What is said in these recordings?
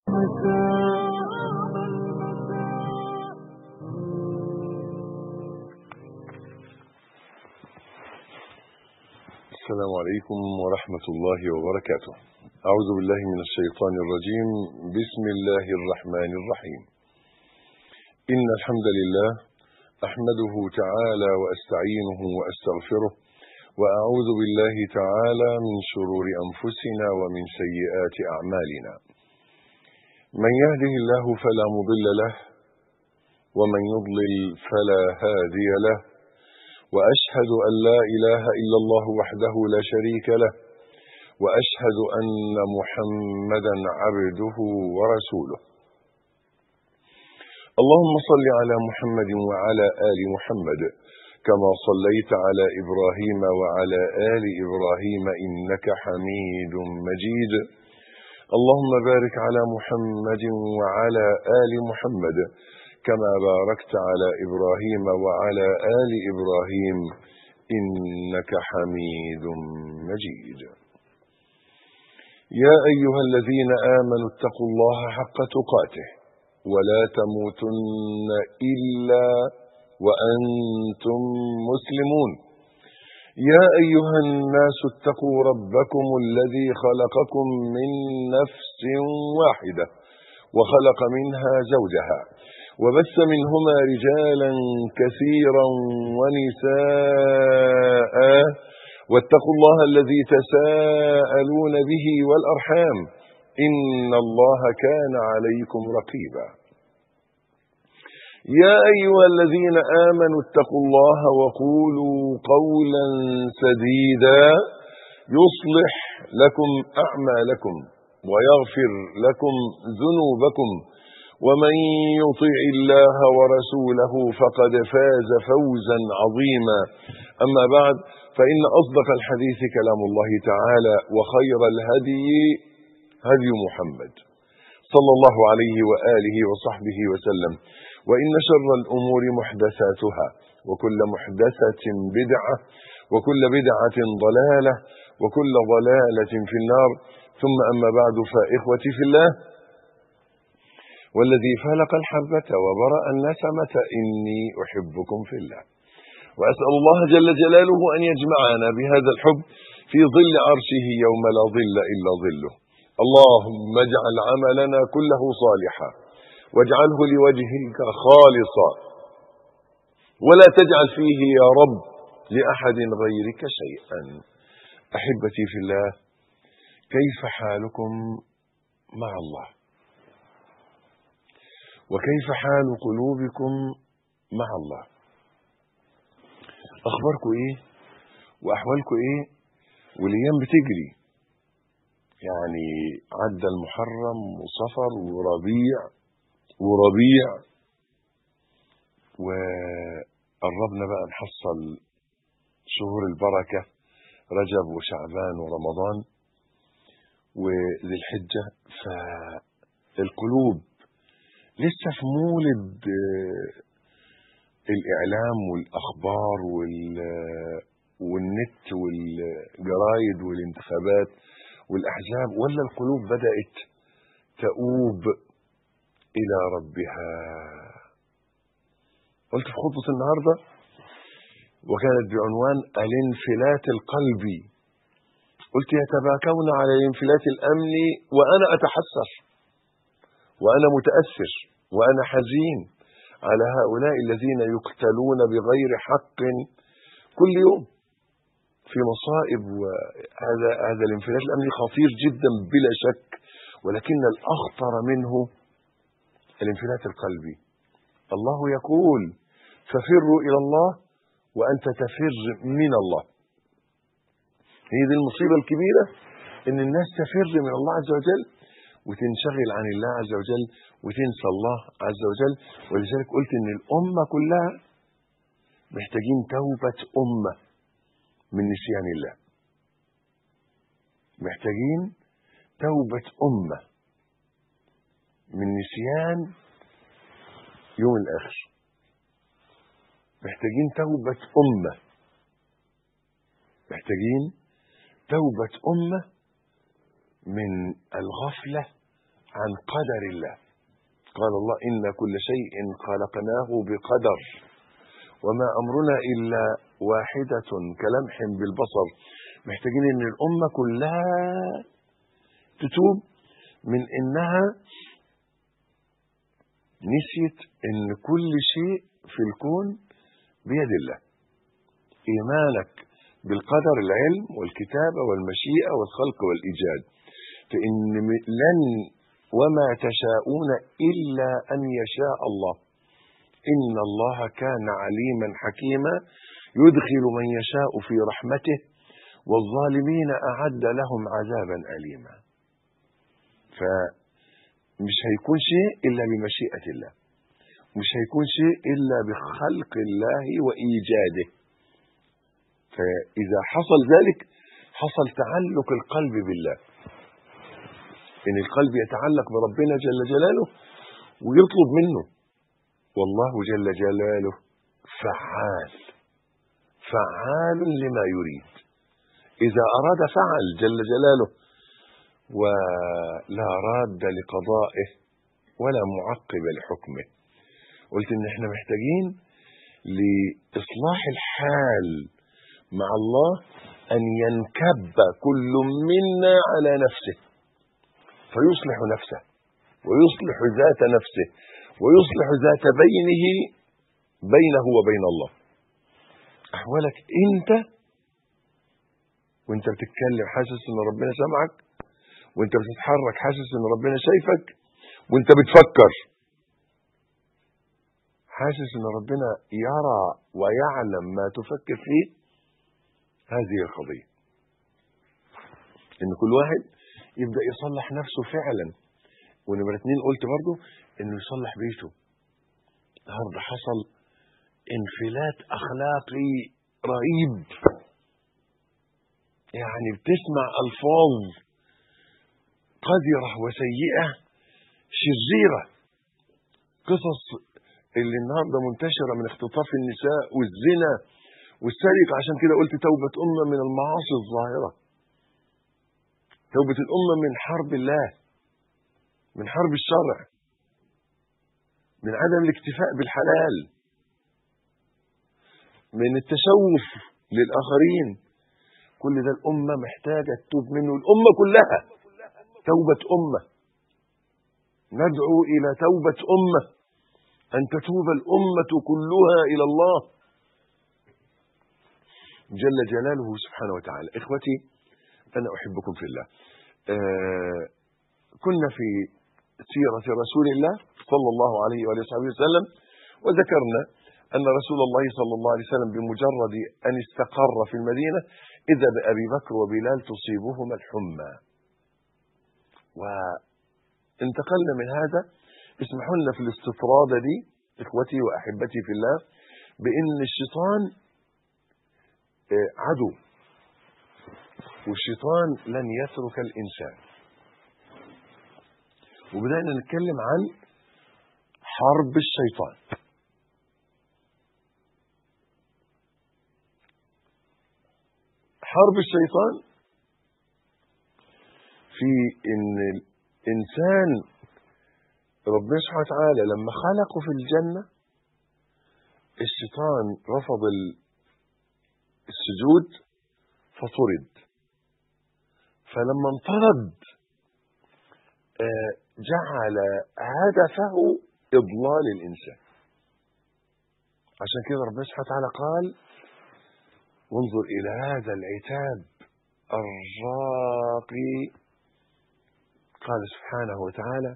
السلام عليكم ورحمة الله وبركاته أعوذ بالله من الشيطان الرجيم بسم الله الرحمن الرحيم إن الحمد لله أحمده تعالى وأستعينه وأستغفره وأعوذ بالله تعالى من شرور أنفسنا ومن سيئات أعمالنا من يهده الله فلا مضل له ومن يضلل فلا هادي له واشهد ان لا اله الا الله وحده لا شريك له واشهد ان محمدا عبده ورسوله اللهم صل على محمد وعلى ال محمد كما صليت على ابراهيم وعلى ال ابراهيم انك حميد مجيد اللهم بارك على محمد وعلى ال محمد كما باركت على ابراهيم وعلى ال ابراهيم انك حميد مجيد يا ايها الذين امنوا اتقوا الله حق تقاته ولا تموتن الا وانتم مسلمون يا ايها الناس اتقوا ربكم الذي خلقكم من نفس واحده وخلق منها زوجها وبث منهما رجالا كثيرا ونساء واتقوا الله الذي تساءلون به والارحام ان الله كان عليكم رقيبا يا ايها الذين امنوا اتقوا الله وقولوا قولا سديدا يصلح لكم اعمالكم ويغفر لكم ذنوبكم ومن يطع الله ورسوله فقد فاز فوزا عظيما اما بعد فان اصدق الحديث كلام الله تعالى وخير الهدي هدي محمد صلى الله عليه واله وصحبه وسلم وان شر الامور محدثاتها وكل محدثه بدعه وكل بدعه ضلاله وكل ضلاله في النار ثم اما بعد فاخوتي في الله والذي فلق الحبة وبرأ النسمة إني أحبكم في الله وأسأل الله جل جلاله أن يجمعنا بهذا الحب في ظل عرشه يوم لا ظل إلا ظله اللهم اجعل عملنا كله صالحا واجعله لوجهك خالصا ولا تجعل فيه يا رب لأحد غيرك شيئا أحبتي في الله كيف حالكم مع الله وكيف حال قلوبكم مع الله اخباركم ايه واحوالكم ايه والايام بتجري يعني عدى المحرم وصفر وربيع وربيع وقربنا بقى نحصل شهور البركة رجب وشعبان ورمضان وذي الحجة فالقلوب لسه في مولد الاعلام والاخبار والنت والجرايد والانتخابات والاحزاب ولا القلوب بدات تؤوب الى ربها قلت في خطبه النهارده وكانت بعنوان الانفلات القلبي قلت يتباكون على الانفلات الامني وانا اتحسر وانا متاثر وانا حزين على هؤلاء الذين يقتلون بغير حق كل يوم في مصائب وهذا هذا الانفلات الامني خطير جدا بلا شك ولكن الاخطر منه الانفلات القلبي الله يقول ففروا الى الله وانت تفر من الله هي دي المصيبه الكبيره ان الناس تفر من الله عز وجل وتنشغل عن الله عز وجل وتنسى الله عز وجل ولذلك قلت ان الامه كلها محتاجين توبه امه من نسيان الله محتاجين توبه امه من نسيان يوم الاخر محتاجين توبه امه محتاجين توبه امه من الغفله عن قدر الله قال الله إن كل شيء خلقناه بقدر وما أمرنا إلا واحدة كلمح بالبصر محتاجين إن الأمة كلها تتوب من إنها نسيت إن كل شيء في الكون بيد الله إيمانك بالقدر العلم والكتابة والمشيئة والخلق والإيجاد فإن لن وما تشاءون إلا أن يشاء الله إن الله كان عليما حكيما يدخل من يشاء في رحمته والظالمين أعد لهم عذابا أليما فمش هيكون شيء إلا بمشيئة الله مش هيكون شيء إلا بخلق الله وإيجاده فإذا حصل ذلك حصل تعلق القلب بالله إن القلب يتعلق بربنا جل جلاله ويطلب منه والله جل جلاله فعال فعال لما يريد إذا أراد فعل جل جلاله ولا راد لقضائه ولا معقب لحكمه قلت إن إحنا محتاجين لإصلاح الحال مع الله أن ينكب كل منا على نفسه فيصلح نفسه ويصلح ذات نفسه ويصلح ذات بينه بينه وبين الله أحوالك أنت وانت بتتكلم حاسس ان ربنا سامعك وانت بتتحرك حاسس ان ربنا شايفك وانت بتفكر حاسس ان ربنا يرى ويعلم ما تفكر فيه هذه القضية ان كل واحد يبدأ يصلح نفسه فعلا ونمرة اتنين قلت برضو انه يصلح بيته النهارده حصل انفلات اخلاقي رهيب يعني بتسمع الفاظ قذرة وسيئة شريرة قصص اللي النهارده منتشرة من اختطاف النساء والزنا والسرقة عشان كده قلت توبة أمة من المعاصي الظاهرة توبة الأمة من حرب الله من حرب الشرع من عدم الاكتفاء بالحلال من التشوف للآخرين كل ده الأمة محتاجة تتوب منه الأمة كلها توبة أمة ندعو إلى توبة أمة أن تتوب الأمة كلها إلى الله جل جلاله سبحانه وتعالى إخوتي أنا أحبكم في الله آه كنا في سيرة رسول الله صلى الله عليه وآله وصحبه وسلم وذكرنا أن رسول الله صلى الله عليه وسلم بمجرد أن استقر في المدينة إذا بأبي بكر وبلال تصيبهما الحمى وانتقلنا من هذا اسمحوا لنا في الاستطراد دي إخوتي وأحبتي في الله بأن الشيطان عدو والشيطان لن يترك الإنسان وبدأنا نتكلم عن حرب الشيطان حرب الشيطان في ان الانسان ربنا سبحانه وتعالى لما خلقه في الجنه الشيطان رفض السجود فطرد فلما انطرد جعل هدفه اضلال الانسان عشان كده ربنا سبحانه وتعالى قال وانظر إلى هذا العتاب الراقي قال سبحانه وتعالى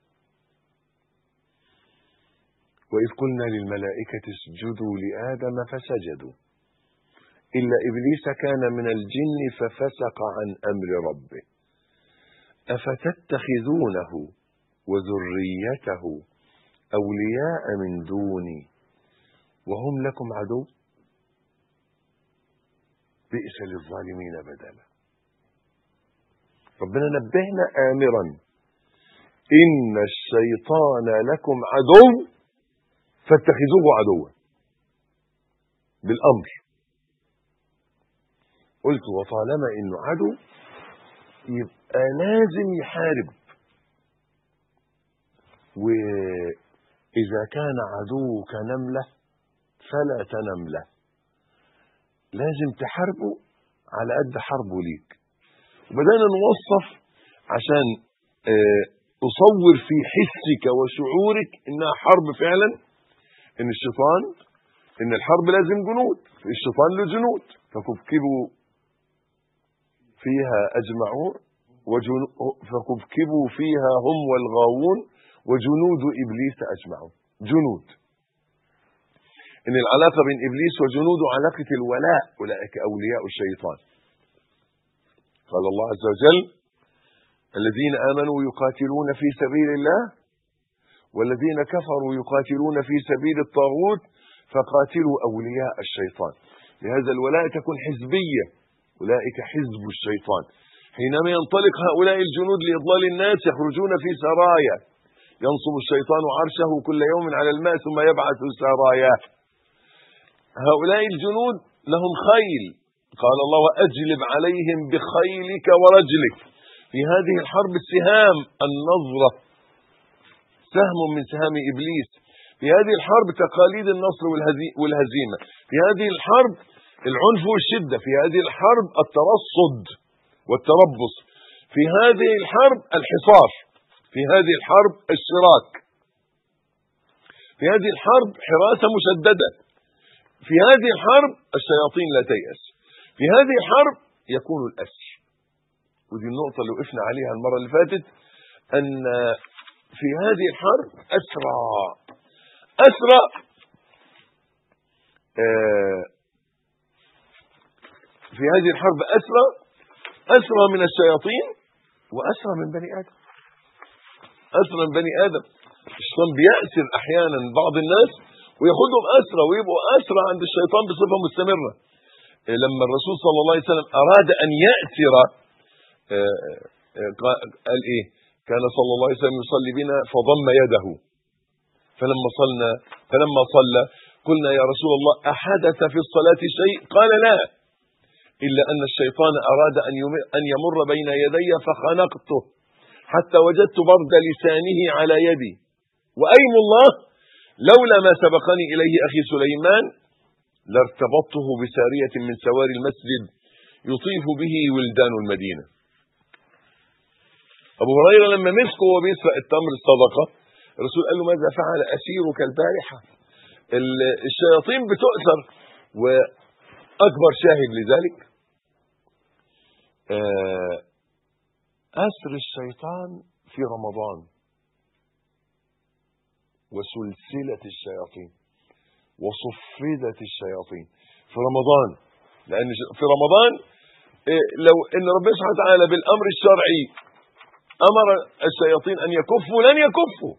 وإذ قلنا للملائكة اسجدوا لآدم فسجدوا إلا إبليس كان من الجن ففسق عن أمر ربه أفتتخذونه وذريته أولياء من دوني وهم لكم عدو بئس للظالمين بدلا ربنا نبهنا آمرا إن الشيطان لكم عدو فاتخذوه عدوا بالأمر قلت وطالما إنه عدو يبقى لازم يحارب وإذا كان عدوك نملة فلا تنم له لازم تحاربه على قد حربه ليك وبدأنا نوصف عشان آه، أصور في حسك وشعورك إنها حرب فعلا إن الشيطان إن الحرب لازم جنود الشيطان له جنود فكبكبوا فيها أجمعون وجنو- فكبكبوا فيها هم والغاوون وجنود إبليس أجمعون جنود إن العلاقة بين إبليس وجنوده علاقة الولاء أولئك أولياء الشيطان قال الله عز وجل الذين آمنوا يقاتلون في سبيل الله والذين كفروا يقاتلون في سبيل الطاغوت فقاتلوا أولياء الشيطان لهذا الولاء تكون حزبية أولئك حزب الشيطان حينما ينطلق هؤلاء الجنود لإضلال الناس يخرجون في سرايا ينصب الشيطان عرشه كل يوم على الماء ثم يبعث سراياه هؤلاء الجنود لهم خيل قال الله وأجلب عليهم بخيلك ورجلك في هذه الحرب السهام النظرة سهم من سهام إبليس في هذه الحرب تقاليد النصر والهزي- والهزيمة في هذه الحرب العنف والشدة في هذه الحرب الترصد والتربص في هذه الحرب الحصار في هذه الحرب الشراك في هذه الحرب حراسة مشددة في هذه الحرب الشياطين لا تيأس في هذه الحرب يكون الأسر ودي النقطة اللي وقفنا عليها المرة اللي فاتت أن في هذه الحرب أسرى أسرى آه، في هذه الحرب أسرى أسرى من الشياطين وأسرى من بني آدم أسرى من بني آدم الشيطان بيأسر أحيانا بعض الناس وياخدهم أسرى ويبقوا أسرى عند الشيطان بصفة مستمرة آه، لما الرسول صلى الله عليه وسلم أراد أن يأسر آه، آه، قال إيه كان صلى الله عليه وسلم يصلي بنا فضم يده فلما صلنا فلما صلى قلنا يا رسول الله أحدث في الصلاة شيء قال لا إلا أن الشيطان أراد أن يم- أن يمر بين يدي فخنقته حتى وجدت برد لسانه على يدي وأيم الله لولا ما سبقني إليه أخي سليمان لارتبطته بسارية من سواري المسجد يطيف به ولدان المدينة أبو هريرة لما مسكه وهو بيسرق التمر الصدقة الرسول قال له ماذا فعل أسيرك البارحة ال- الشياطين بتؤثر وأكبر شاهد لذلك آه، أسر الشيطان في رمضان وسلسلة الشياطين وصفدت الشياطين في رمضان لأن ش- في رمضان إيه، لو ان ربنا سبحانه وتعالى بالامر الشرعي امر الشياطين ان يكفوا لن يكفوا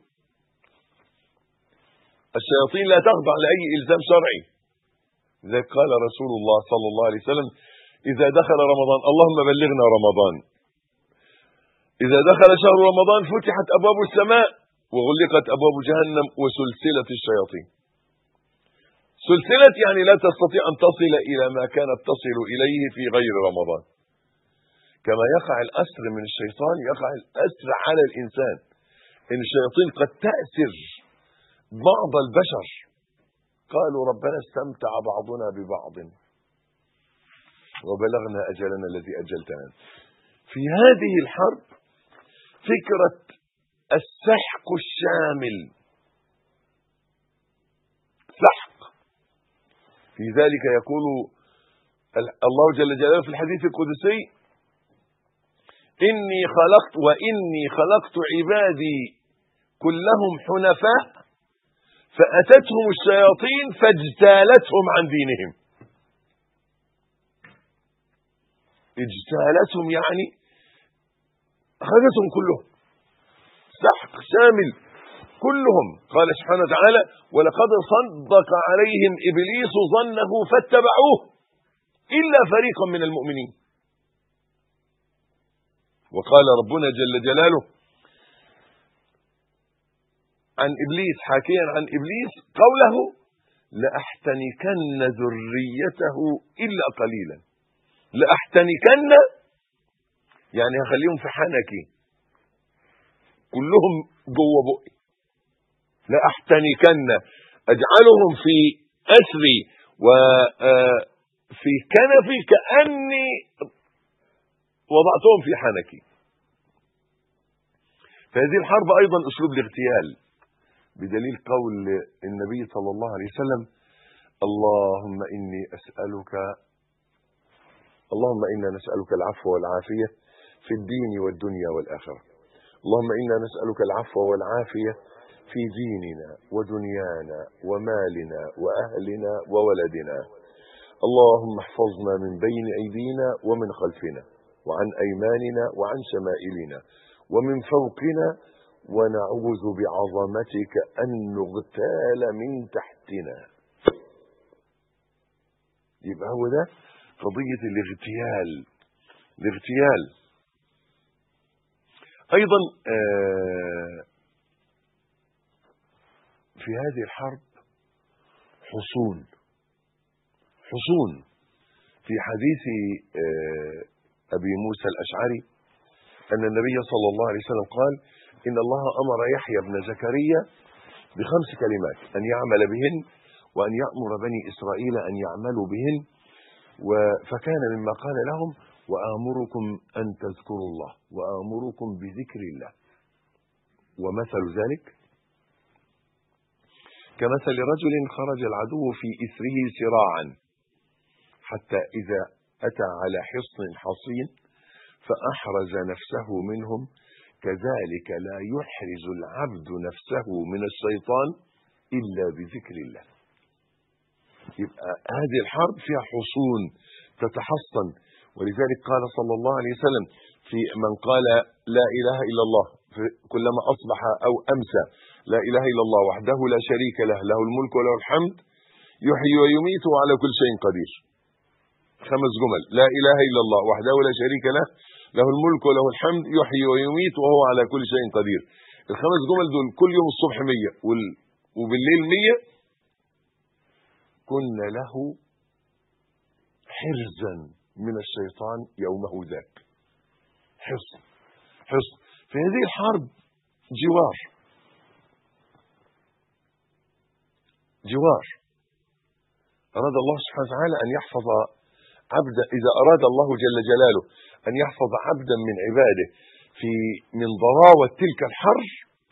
الشياطين لا تخضع لاي الزام شرعي لذلك قال رسول الله صلى الله عليه وسلم اذا دخل رمضان اللهم بلغنا رمضان اذا دخل شهر رمضان فتحت ابواب السماء وغلقت ابواب جهنم وسلسله الشياطين سلسلة يعني لا تستطيع أن تصل إلى ما كانت تصل إليه في غير رمضان كما يقع الأسر من الشيطان يقع الأسر على الإنسان إن الشياطين قد تأسر بعض البشر قالوا ربنا استمتع بعضنا ببعض وبلغنا أجلنا الذي أجلتنا في هذه الحرب فكرة السحق الشامل سحق في ذلك يقول الله جل جلاله في الحديث القدسي إني خلقت وإني خلقت عبادي كلهم حنفاء فأتتهم الشياطين فاجتالتهم عن دينهم اجتالتهم يعني أخذتهم كلهم سحق شامل كلهم قال سبحانه وتعالى ولقد صدق عليهم إبليس ظنه فاتبعوه إلا فريقا من المؤمنين وقال ربنا جل جلاله عن إبليس حاكيا عن إبليس قوله لأحتنكن ذريته إلا قليلا لأحتنكن يعني هخليهم في حنكي كلهم جوه بقي لاحتنكن اجعلهم في اسري وفي كنفي كاني وضعتهم في حنكي فهذه الحرب ايضا اسلوب الاغتيال بدليل قول النبي صلى الله عليه وسلم اللهم اني اسالك اللهم انا نسالك العفو والعافيه في الدين والدنيا والاخره اللهم انا نسالك العفو والعافيه في ديننا ودنيانا ومالنا واهلنا وولدنا اللهم احفظنا من بين ايدينا ومن خلفنا وعن ايماننا وعن شمائلنا ومن فوقنا ونعوذ بعظمتك ان نغتال من تحتنا يبقى هو ده قضيه الاغتيال الاغتيال ايضا آه في هذه الحرب حصون حصون في حديث آه ابي موسى الاشعري ان النبي صلى الله عليه وسلم قال ان الله امر يحيى بن زكريا بخمس كلمات ان يعمل بهن وان يامر بني اسرائيل ان يعملوا بهن فكان مما قال لهم وامركم ان تذكروا الله وامركم بذكر الله ومثل ذلك كمثل رجل خرج العدو في اثره سراعا حتى اذا اتى على حصن حصين فاحرز نفسه منهم كذلك لا يحرز العبد نفسه من الشيطان الا بذكر الله يبقى هذه الحرب فيها حصون تتحصن ولذلك قال صلى الله عليه وسلم في من قال لا اله الا الله كلما اصبح او امسى لا اله الا الله وحده لا شريك له له الملك وله الحمد يحيي ويميت وعلى كل شيء قدير خمس جمل لا اله الا الله وحده لا شريك له له الملك وله الحمد يحيي ويميت وهو على كل شيء قدير الخمس جمل دول كل يوم الصبح 100 وال... وبالليل 100 كنا له حرزا من الشيطان يومه ذاك حصن حصن في هذه الحرب جوار جوار أراد الله سبحانه وتعالى أن يحفظ عبدا إذا أراد الله جل جلاله أن يحفظ عبدا من عباده في من ضراوة تلك الحرب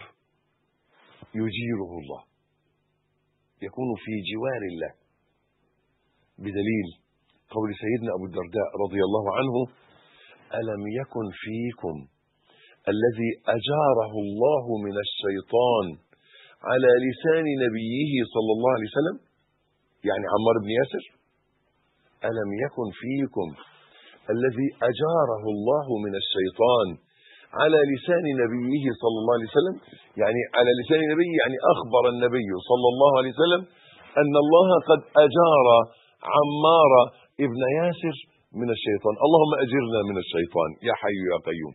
يجيره الله يكون في جوار الله بدليل قول سيدنا أبو الدرداء رضي الله عنه ألم يكن فيكم الذي أجاره الله من الشيطان على لسان نبيه صلى الله عليه وسلم يعني عمار بن ياسر ألم يكن فيكم الذي أجاره الله من الشيطان على لسان نبيه صلى الله عليه وسلم يعني على لسان نبيه يعني أخبر النبي صلى الله عليه وسلم أن الله قد أجار عمار ابن ياسر من الشيطان اللهم أجرنا من الشيطان يا حي يا قيوم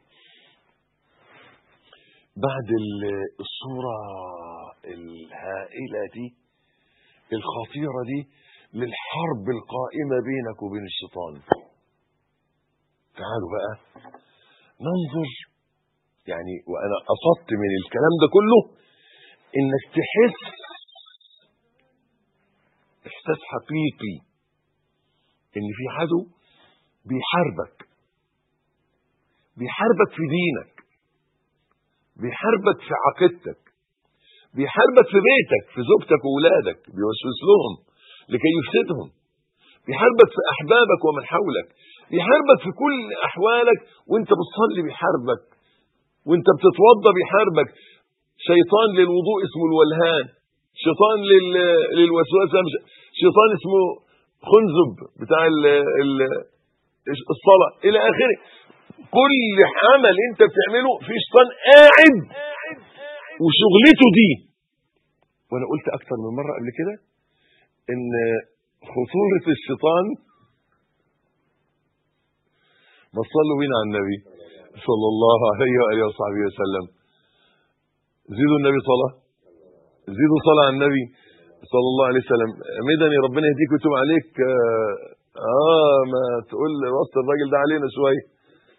بعد الصورة الهائلة دي الخطيرة دي للحرب القائمة بينك وبين الشيطان تعالوا بقى ننظر يعني وانا قصدت من الكلام ده كله انك تحس احساس حقيقي ان في عدو بيحاربك بيحاربك في دينك بيحاربك في عقيدتك بيحاربك في بيتك في زوجتك واولادك بيوسوس لهم لكي يفسدهم بيحاربك في احبابك ومن حولك بيحاربك في كل احوالك وانت بتصلي بيحاربك وانت بتتوضى بيحاربك شيطان للوضوء اسمه الولهان شيطان لل... للوسوسه شيطان اسمه خنزب بتاع ال... ال... الصلاه الى اخره كل عمل انت بتعمله في شيطان قاعد وشغلته دي وانا قلت اكتر من مره قبل كده ان خطوره الشيطان ما صلوا بينا على النبي صلى الله عليه واله وصحبه وسلم زيدوا النبي صلاه زيدوا صلاه على النبي صلى الله عليه وسلم مدني ربنا يهديك ويتوب عليك اه, آه ما تقول وسط الراجل ده علينا شويه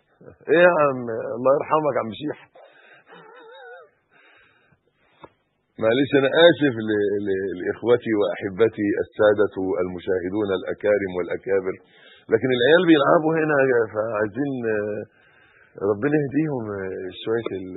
ايه يا عم الله يرحمك عم شيح معلش انا اسف ل- ل- لاخوتي واحبتي الساده المشاهدون الاكارم والاكابر لكن العيال بيلعبوا هنا فعايزين آه، ربنا يهديهم آه، شويه ال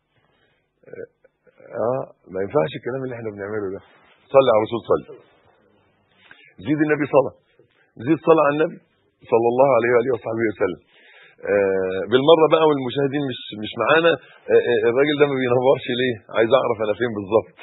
اه ما ينفعش الكلام اللي احنا بنعمله ده صلي على الرسول صلي زيد النبي صلاه زيد صلاه على النبي صلى الله عليه واله وصحبه وسلم آه بالمره بقى والمشاهدين مش مش معانا آه آه الراجل ده ما بينورش ليه عايز اعرف انا فين بالظبط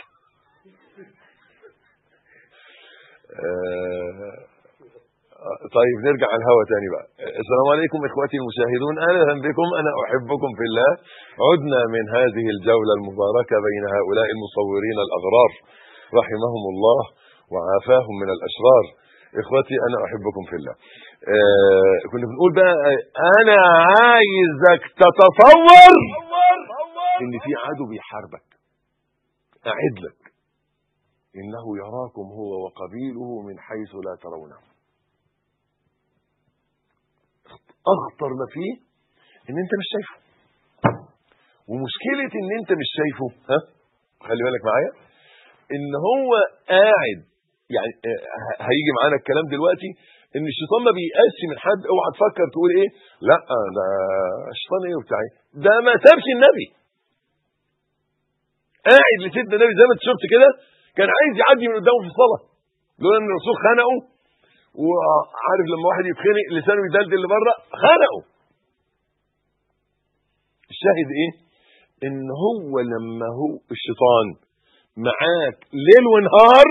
آه طيب نرجع على الهوا تاني بقى السلام عليكم اخواتي المشاهدون اهلا بكم انا احبكم في الله عدنا من هذه الجوله المباركه بين هؤلاء المصورين الاغرار رحمهم الله وعافاهم من الاشرار اخواتي انا احبكم في الله آه كنا بنقول بقى آه، انا عايزك تتصور ان في عدو بيحاربك اعد لك انه يراكم هو وقبيله من حيث لا ترونه اخطر ما فيه ان انت مش شايفه ومشكله ان انت مش شايفه ها خلي بالك معايا ان هو قاعد يعني آه، ه- هيجي معانا الكلام دلوقتي ان الشيطان ما بيقاسش من حد اوعى تفكر تقول ايه لا ده الشيطان ايه وبتاع ايه ده ما سابش النبي قاعد لسيدنا النبي زي ما انت شفت كده كان عايز يعدي من قدامه في الصلاه لولا ان الرسول خنقه وعارف لما واحد يتخنق لسانه يدلدل لبره خنقه الشاهد ايه ان هو لما هو الشيطان معاك ليل ونهار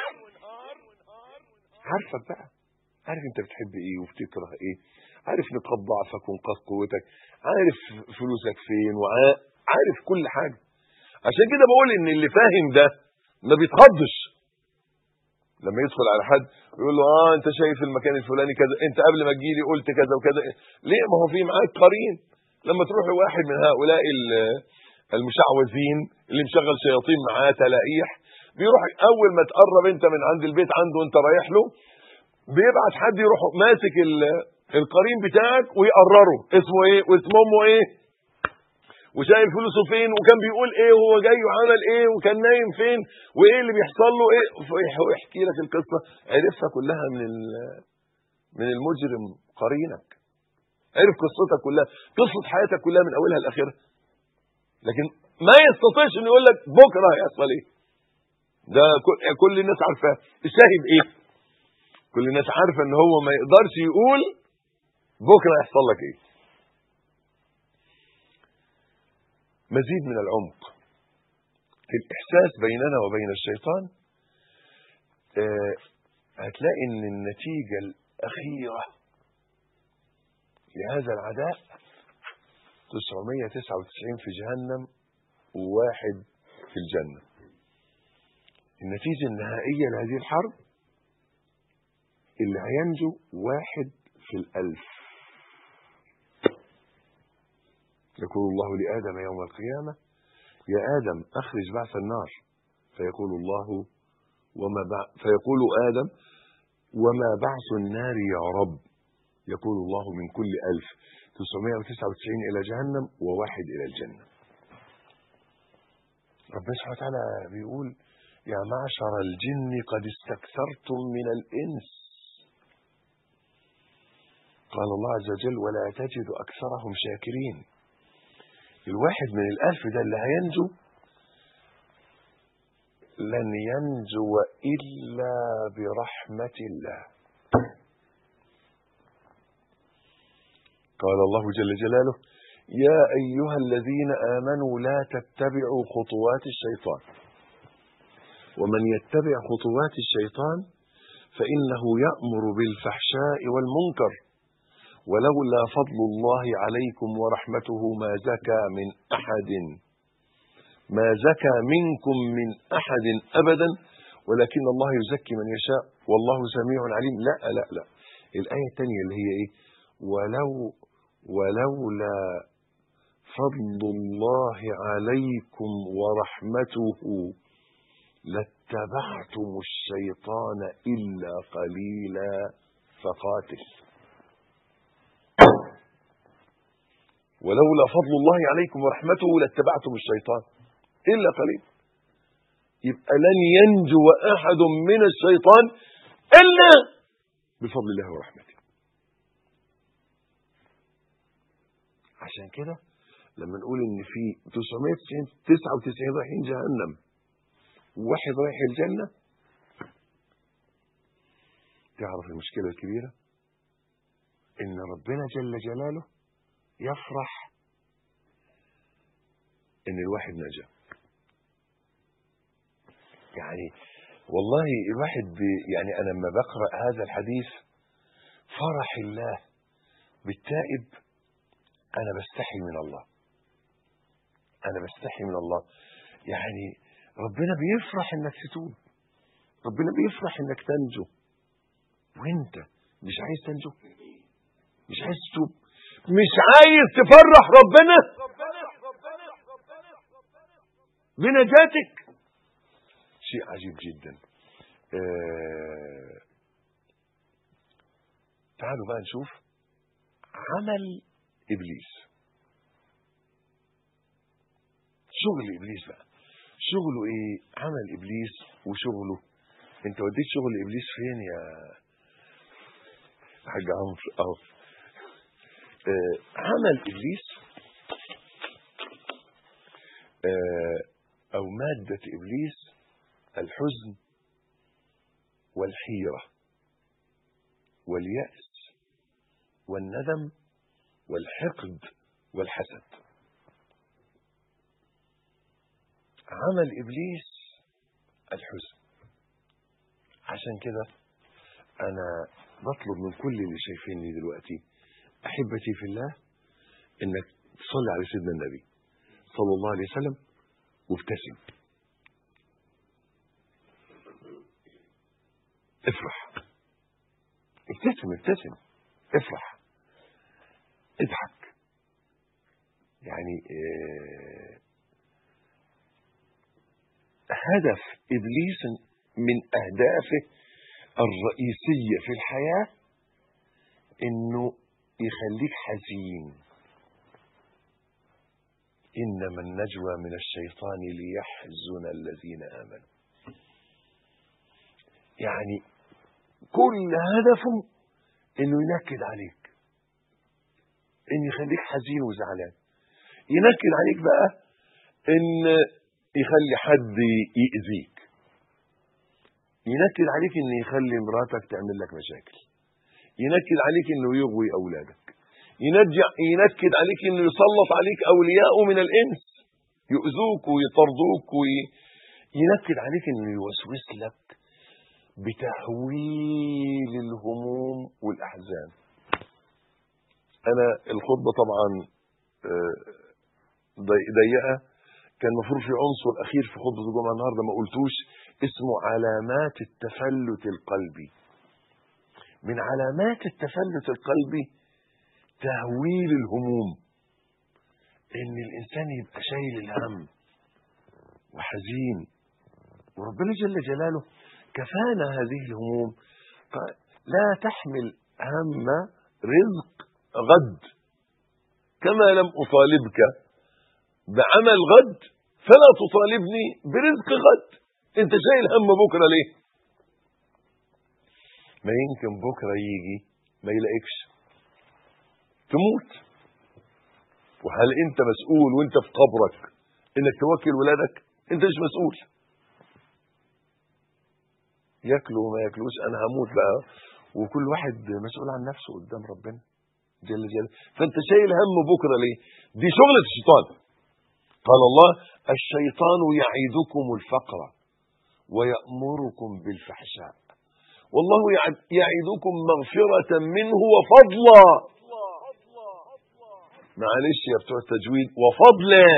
عارفك بقى عارف انت بتحب ايه وبتكره ايه عارف نقاط ضعفك ونقاط قوتك عارف فلوسك فين وعارف كل حاجه عشان كده بقول ان اللي فاهم ده ما بيتخضش لما يدخل على حد ويقول له اه انت شايف المكان الفلاني كذا انت قبل ما تجيلي قلت كذا وكذا ليه ما هو في معاك قرين لما تروح لواحد من هؤلاء ال- المشعوذين اللي مشغل شياطين معاه تلاقيح بيروح اول ما تقرب انت من عند البيت عنده وانت رايح له بيبعت حد يروح ماسك ال- القرين بتاعك ويقرره اسمه ايه واسم امه ايه وشايل فلوسه فين وكان بيقول ايه وهو جاي وعمل ايه وكان نايم فين وايه اللي بيحصل له ايه ويحكي لك القصه عرفها كلها من ال- من المجرم قرينك عرف قصتك كلها قصه حياتك كلها من اولها لاخرها لكن ما يستطيعش انه يقول لك بكره هيحصل ايه ده كل, كل الناس عارفاه الشاهد ايه كل الناس عارفه ان هو ما يقدرش يقول بكره هيحصل لك ايه مزيد من العمق في الاحساس بيننا وبين الشيطان آه، هتلاقي ان النتيجه الاخيره لهذا العداء 999 في جهنم وواحد في الجنه النتيجه النهائيه لهذه الحرب اللي هينجو واحد في الالف يقول الله لآدم يوم القيامة يا آدم أخرج بعث النار فيقول الله وما بع... فيقول آدم وما بعث النار يا رب يقول الله من كل ألف 999 إلى جهنم وواحد إلى الجنة ربنا سبحانه وتعالى بيقول يا معشر الجن قد استكثرتم من الإنس قال الله عز وجل ولا تجد أكثرهم شاكرين الواحد من الألف ده اللي هينجو لن ينجو إلا برحمة الله قال الله جل جلاله يا أيها الذين آمنوا لا تتبعوا خطوات الشيطان ومن يتبع خطوات الشيطان فإنه يأمر بالفحشاء والمنكر ولولا فضل الله عليكم ورحمته ما زكى من احد ما زكى منكم من احد ابدا ولكن الله يزكي من يشاء والله سميع عليم لا لا لا الايه الثانيه اللي هي ايه ولو ولولا فضل الله عليكم ورحمته لاتبعتم الشيطان الا قليلا فقاتل ولولا فضل الله عليكم ورحمته لاتبعتم الشيطان الا قليل يبقى لن ينجو احد من الشيطان الا بفضل الله ورحمته عشان كده لما نقول ان في 999 رايحين جهنم وواحد رايح الجنه تعرف المشكله الكبيره ان ربنا جل جلاله يفرح ان الواحد نجا يعني والله الواحد بي- يعني انا لما بقرا هذا الحديث فرح الله بالتائب انا بستحي من الله انا بستحي من الله يعني ربنا بيفرح انك تتوب ربنا بيفرح انك تنجو وانت مش عايز تنجو مش عايز تتوب مش عايز تفرح ربنا بنجاتك شيء عجيب جدا آه... تعالوا بقى نشوف عمل ابليس شغل ابليس بقى شغله ايه عمل ابليس وشغله انت وديت شغل ابليس فين يا حاج عمرو اهو آه، عمل ابليس آه، او ماده ابليس الحزن والحيره والياس والندم والحقد والحسد عمل ابليس الحزن عشان كده انا بطلب من كل اللي شايفيني دلوقتي احبتي في الله انك تصلي على سيدنا النبي صلى الله عليه وسلم وابتسم افرح ابتسم ابتسم افرح اضحك يعني آه، هدف ابليس من اهدافه الرئيسيه في الحياه انه يخليك حزين انما النجوى من الشيطان ليحزن الذين امنوا يعني كل هدفه انه ينكد عليك ان يخليك حزين وزعلان ينكد عليك بقى ان يخلي حد يأذيك ينكد عليك ان يخلي مراتك تعمل لك مشاكل ينكد عليك انه يغوي اولادك ينجع ينكد عليك انه يسلط عليك اولياءه من الانس يؤذوك ويطردوك وينكد عليك انه يوسوس لك بتهويل الهموم والاحزان انا الخطبه طبعا آه، ضي- ضيقه كان المفروض في عنصر اخير في خطبه الجمعه النهارده ما قلتوش اسمه علامات التفلت القلبي من علامات التفلت القلبي تهويل الهموم ان الانسان يبقى شايل الهم وحزين وربنا جل جلاله كفانا هذه الهموم قال لا تحمل هم رزق غد كما لم اطالبك بعمل غد فلا تطالبني برزق غد انت شايل هم بكره ليه ما يمكن بكره يجي ما يلاقيكش تموت وهل انت مسؤول وانت في قبرك انك توكل ولادك انت مش مسؤول ياكلوا وما ياكلوش انا هموت بقى وكل واحد مسؤول عن نفسه قدام ربنا جل جلاله فانت شايل هم بكره ليه دي شغله الشيطان قال الله الشيطان يعيدكم الفقر ويأمركم بالفحشاء والله يعد- يعدكم مغفرة منه وفضلا معلش يا بتوع التجويد وفضلا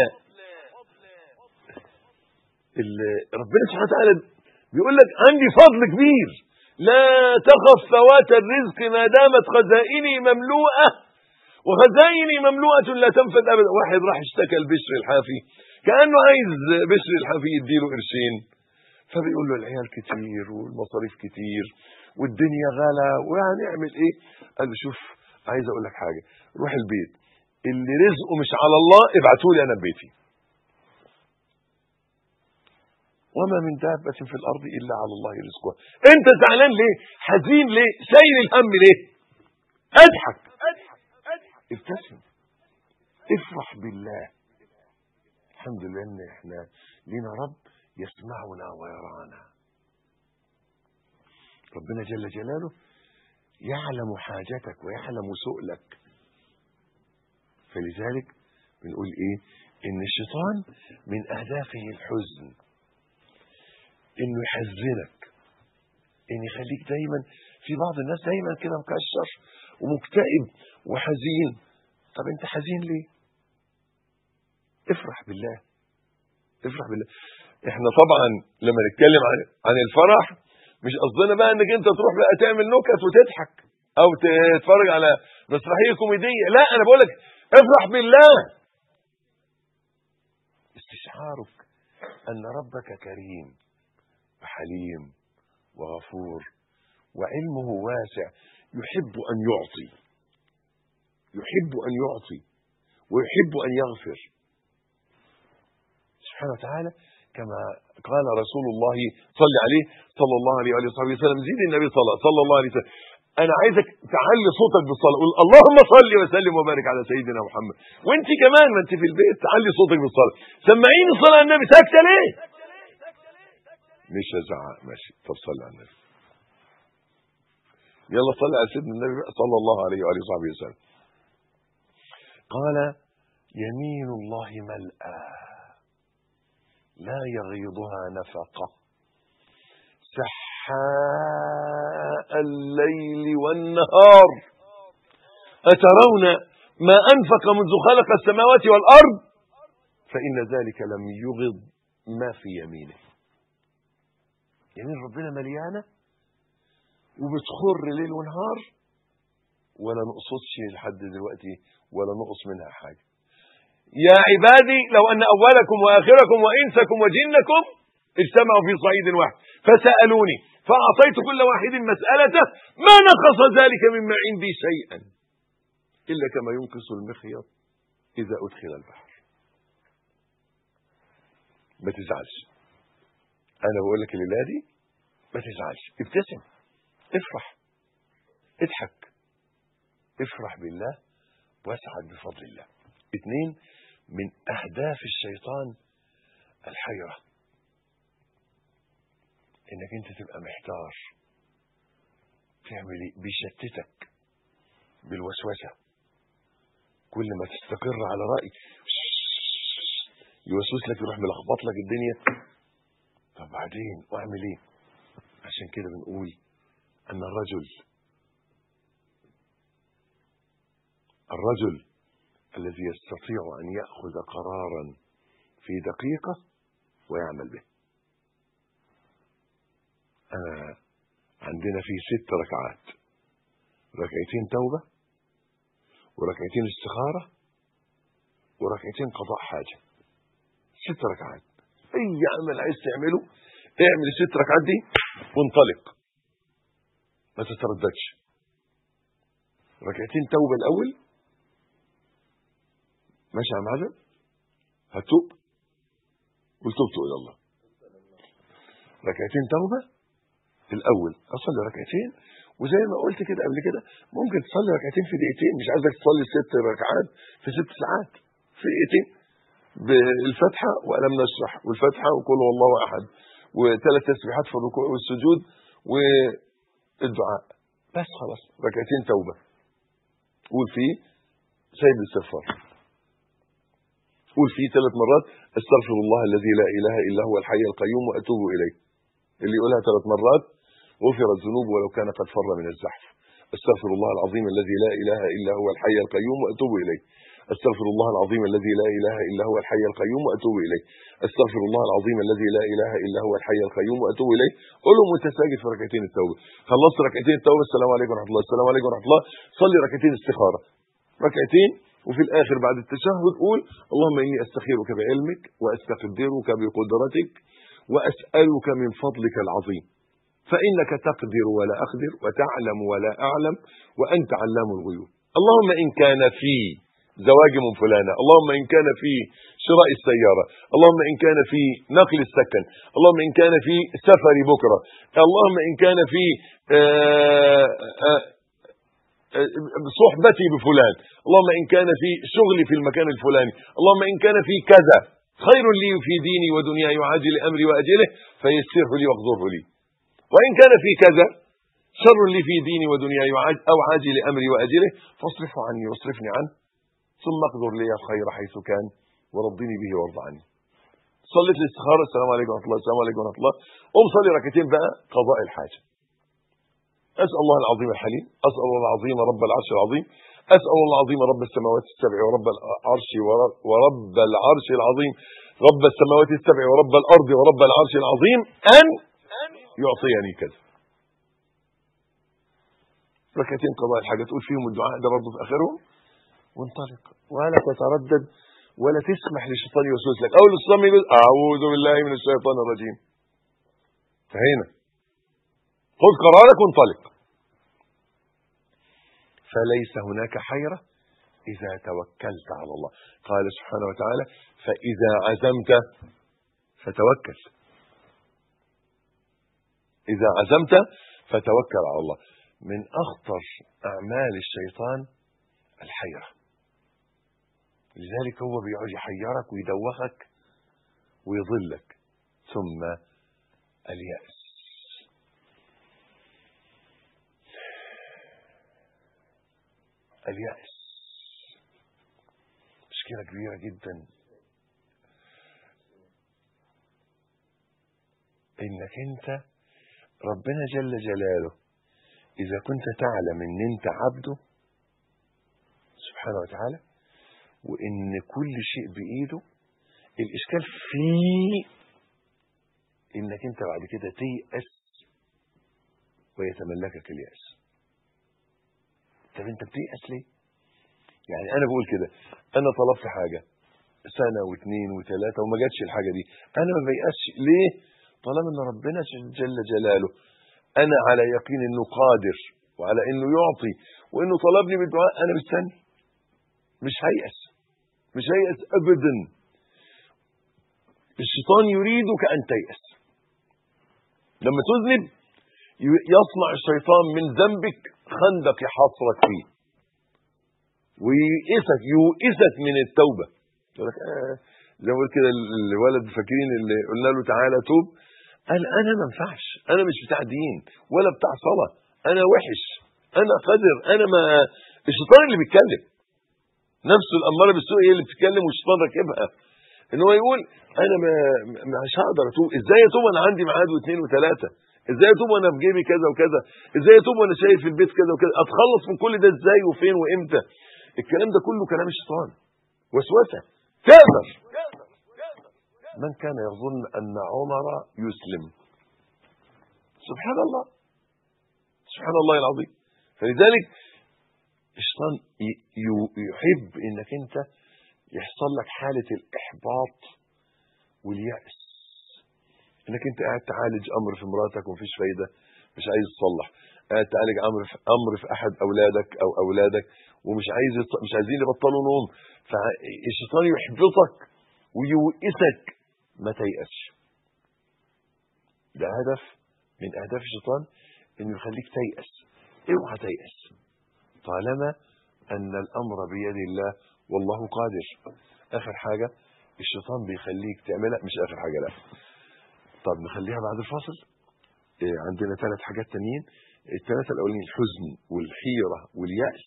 ال- ربنا سبحانه وتعالى بيقول لك عندي فضل كبير لا تخف فوات الرزق ما دامت خزائني مملوءة وخزائني مملوءة لا تنفد أبدا واحد راح اشتكى لبشر الحافي كأنه عايز بشر الحافي يديله قرشين فبيقول له العيال كتير والمصاريف كتير والدنيا غلا وهنعمل ايه قال له شوف عايز اقول لك حاجه روح البيت اللي رزقه مش على الله ابعتوا لي انا ببيتي وما من دابة في الأرض إلا على الله رزقها أنت زعلان ليه حزين ليه شايل الهم ليه اضحك ابتسم افرح بالله الحمد لله ان احنا لنا رب يسمعنا ويرانا ربنا جل جلاله يعلم حاجتك ويعلم سؤلك فلذلك بنقول ايه ان الشيطان من اهدافه الحزن انه يحزنك ان يخليك دايما في بعض الناس دايما كده مكشر ومكتئب وحزين طب انت حزين ليه افرح بالله افرح بالله احنا طبعا لما نتكلم عن عن الفرح مش قصدنا بقى انك انت تروح بقى تعمل نكت وتضحك او تتفرج على مسرحيه كوميديه لا انا بقول لك افرح بالله استشعارك ان ربك كريم وحليم وغفور وعلمه واسع يحب ان يعطي يحب ان يعطي ويحب ان يغفر سبحانه وتعالى كما قال رسول الله صلى عليه صلى الله عليه وآله وصحبه وسلم زيد النبي صلى, صلى الله عليه وسلم انا عايزك تعلي صوتك بالصلاه قول اللهم صل وسلم وبارك على سيدنا محمد وانت كمان ما انت في البيت تعلي صوتك بالصلاه سمعيني صلاه على النبي ساكته ليه مش هزعق ماشي طب صلي على النبي يلا صلي على سيدنا النبي صلى الله عليه واله وصحبه وسلم قال يمين الله ملأى لا يغيضها نفقه سحاء الليل والنهار أترون ما أنفق منذ خلق السماوات والأرض فإن ذلك لم يغض ما في يمينه يمين ربنا مليانة وبتخر ليل ونهار ولا نقصدش لحد دلوقتي ولا نقص منها حاجة يا عبادي لو أن أولكم وآخركم وإنسكم وجنكم اجتمعوا في صعيد واحد فسألوني فأعطيت كل واحد مسألته ما نقص ذلك مما عندي شيئا إلا كما ينقص المخيط إذا أدخل البحر ما تزعلش أنا بقول لك الليلة دي ما تزعلش ابتسم افرح اضحك افرح بالله واسعد بفضل الله اثنين من أهداف الشيطان الحيرة انك انت تبقى محتار تعمل ايه بيشتتك بالوسوسه كل ما تستقر على راي يوسوس لك يروح ملخبط لك الدنيا طب بعدين واعمل ايه عشان كده بنقول ان الرجل الرجل الذي يستطيع ان ياخذ قرارا في دقيقه ويعمل به أنا عندنا في ست ركعات ركعتين توبة وركعتين استخارة وركعتين قضاء حاجة ست ركعات أي عمل عايز تعمله اعمل الست ركعات دي وانطلق ما تترددش ركعتين توبة الأول ماشي يا معلم هتوب قل تبت إلى الله ركعتين توبة الاول اصلي ركعتين وزي ما قلت كده قبل كده ممكن تصلي ركعتين في دقيقتين مش عايزك تصلي ست ركعات في ست ساعات في دقيقتين بالفتحه والم نشرح والفتحه وقل هو الله احد وثلاث تسبيحات في الركوع والسجود والدعاء بس خلاص ركعتين توبه قول فيه سيد الاستغفار قول فيه ثلاث مرات استغفر الله الذي لا اله الا هو الحي القيوم واتوب اليه اللي يقولها ثلاث مرات غفرت ذنوبه ولو كان قد فر من الزحف استغفر الله العظيم الذي لا اله الا هو الحي القيوم واتوب اليه استغفر الله العظيم الذي لا اله الا هو الحي القيوم واتوب اليه استغفر الله العظيم الذي لا اله الا هو الحي القيوم واتوب اليه قول له وانت ساجد في ركعتين التوبه خلصت ركعتين التوبه السلام عليكم ورحمه الله السلام عليكم ورحمه الله صلي ركعتين استخاره ركعتين وفي الاخر بعد التشهد قول اللهم اني استخيرك بعلمك واستقدرك بقدرتك واسالك من فضلك العظيم فانك تقدر ولا اقدر وتعلم ولا اعلم وانت علام الغيوب اللهم ان كان في زواج من فلانه اللهم ان كان في شراء السيارة اللهم إن كان في نقل السكن اللهم إن كان في سفر بكرة اللهم إن كان في آه، آه، آه، صحبتي بفلان اللهم إن كان في شغلي في المكان الفلاني اللهم إن كان في كذا خير لي في ديني ودنياي وعاجل أمري وأجله فيسره لي واغفره لي وإن كان في كذا شر لي في ديني ودنياي وعاج- أو عاجل أمري وأجله فاصرفه عني واصرفني عنه ثم اقدر لي الخير حيث كان ورضني به وارض عني صليت الاستخاره السلام عليكم ورحمه الله السلام عليكم ورحمه الله قوم صلي ركعتين بقى قضاء الحاجه اسال الله العظيم الحليم اسال الله العظيم رب العرش العظيم اسال الله العظيم رب السماوات السبع ورب العرش ورب, ورب العرش العظيم رب السماوات السبع ورب الارض ورب العرش العظيم ان يعطيني كذا ركعتين قضاء الحاجه تقول فيهم الدعاء ده برضه في اخرهم وانطلق ولا تتردد ولا تسمح للشيطان يوسوس لك اول الصم يقول اعوذ بالله من الشيطان الرجيم فهنا خذ قرارك وانطلق فليس هناك حيرة إذا توكلت على الله قال سبحانه وتعالى فإذا عزمت فتوكل إذا عزمت فتوكل على الله من أخطر أعمال الشيطان الحيرة لذلك هو بيقعد يحيرك ويدوخك ويضلك ثم اليأس اليأس مشكلة كبيرة جدا انك انت ربنا جل جلاله اذا كنت تعلم ان انت عبده سبحانه وتعالى وان كل شيء بايده الاشكال فيه انك انت بعد كده تيأس ويتملكك اليأس طب انت بتيأس ليه يعني انا بقول كده انا طلبت حاجة سنة واثنين وثلاثة وما جاتش الحاجة دي انا ما بيأسش ليه طالما ان ربنا جل جلاله انا على يقين انه قادر وعلى انه يعطي وانه طلبني بالدعاء انا مستني مش هيأس مش هيأس ابدا الشيطان يريدك ان تيأس لما تذنب يصنع الشيطان من ذنبك خندق يحاصرك فيه ويئسك يوئسك من التوبه يقول لك آه زي ما بقول كده الولد فاكرين اللي قلنا له تعالى توب قال انا ما ينفعش انا مش بتاع دين ولا بتاع صلاه انا وحش انا قادر انا ما الشيطان اللي بيتكلم نفسه الاماره بالسوء هي اللي بتتكلم والشيطان راكبها ان هو يقول انا ما مش هقدر اتوب ازاي اتوب انا عندي ميعاد واثنين وثلاثه ازاي اتوب وانا في جيبي كذا وكذا ازاي اتوب وانا شايف في البيت كذا وكذا اتخلص من كل ده ازاي وفين وامتى الكلام ده كله كلام الشيطان وسوسه تقدر من كان يظن ان عمر يسلم سبحان الله سبحان الله العظيم فلذلك الشيطان يحب انك انت يحصل لك حاله الاحباط والياس انك انت قاعد تعالج امر في مراتك ومفيش فايده مش عايز تصلح قاعد تعالج امر في امر في احد اولادك او اولادك ومش عايز مش عايزين يبطلوا نوم فالشيطان يحبطك ويوئسك ما تيأسش ده هدف من اهداف الشيطان انه يخليك تيأس اوعى تيأس طالما ان الامر بيد الله والله قادر اخر حاجه الشيطان بيخليك تعملها مش اخر حاجه لا طب نخليها بعد الفاصل إيه عندنا ثلاث حاجات تانيين الثلاثه الاولين الحزن والحيره والياس